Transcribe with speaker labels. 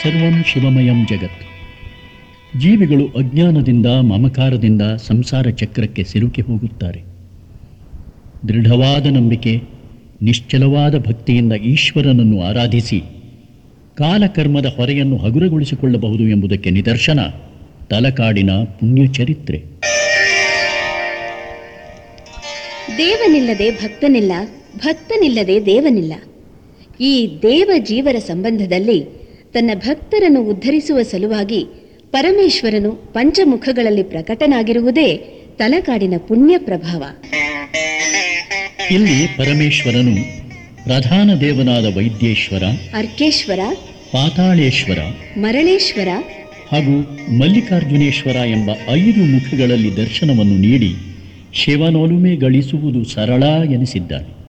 Speaker 1: ಸರ್ವಂ ಶಿವಮಯಂ ಜಗತ್ ಜೀವಿಗಳು ಅಜ್ಞಾನದಿಂದ ಮಮಕಾರದಿಂದ ಸಂಸಾರ ಚಕ್ರಕ್ಕೆ ಸಿಲುಕಿ ಹೋಗುತ್ತಾರೆ ದೃಢವಾದ ನಂಬಿಕೆ ನಿಶ್ಚಲವಾದ ಭಕ್ತಿಯಿಂದ ಈಶ್ವರನನ್ನು ಆರಾಧಿಸಿ ಕಾಲಕರ್ಮದ ಹೊರೆಯನ್ನು ಹಗುರಗೊಳಿಸಿಕೊಳ್ಳಬಹುದು ಎಂಬುದಕ್ಕೆ ನಿದರ್ಶನ ತಲಕಾಡಿನ ಪುಣ್ಯ ಚರಿತ್ರೆ
Speaker 2: ದೇವನಿಲ್ಲದೆ ಭಕ್ತನಿಲ್ಲ ಭಕ್ತನಿಲ್ಲದೆ ದೇವನಿಲ್ಲ ಈ ದೇವ ಜೀವರ ಸಂಬಂಧದಲ್ಲಿ ತನ್ನ ಭಕ್ತರನ್ನು ಉದ್ಧರಿಸುವ ಸಲುವಾಗಿ ಪರಮೇಶ್ವರನು ಪಂಚಮುಖಗಳಲ್ಲಿ ಪ್ರಕಟನಾಗಿರುವುದೇ ತಲಕಾಡಿನ ಪುಣ್ಯ ಪ್ರಭಾವ
Speaker 1: ಇಲ್ಲಿ ಪರಮೇಶ್ವರನು ಪ್ರಧಾನ ದೇವನಾದ ವೈದ್ಯೇಶ್ವರ
Speaker 2: ಅರ್ಕೇಶ್ವರ
Speaker 1: ಪಾತಾಳೇಶ್ವರ
Speaker 2: ಮರಳೇಶ್ವರ
Speaker 1: ಹಾಗೂ ಮಲ್ಲಿಕಾರ್ಜುನೇಶ್ವರ ಎಂಬ ಐದು ಮುಖಗಳಲ್ಲಿ ದರ್ಶನವನ್ನು ನೀಡಿ ಶಿವನೊಲುಮೆ ಗಳಿಸುವುದು ಸರಳ ಎನಿಸಿದ್ದಾನೆ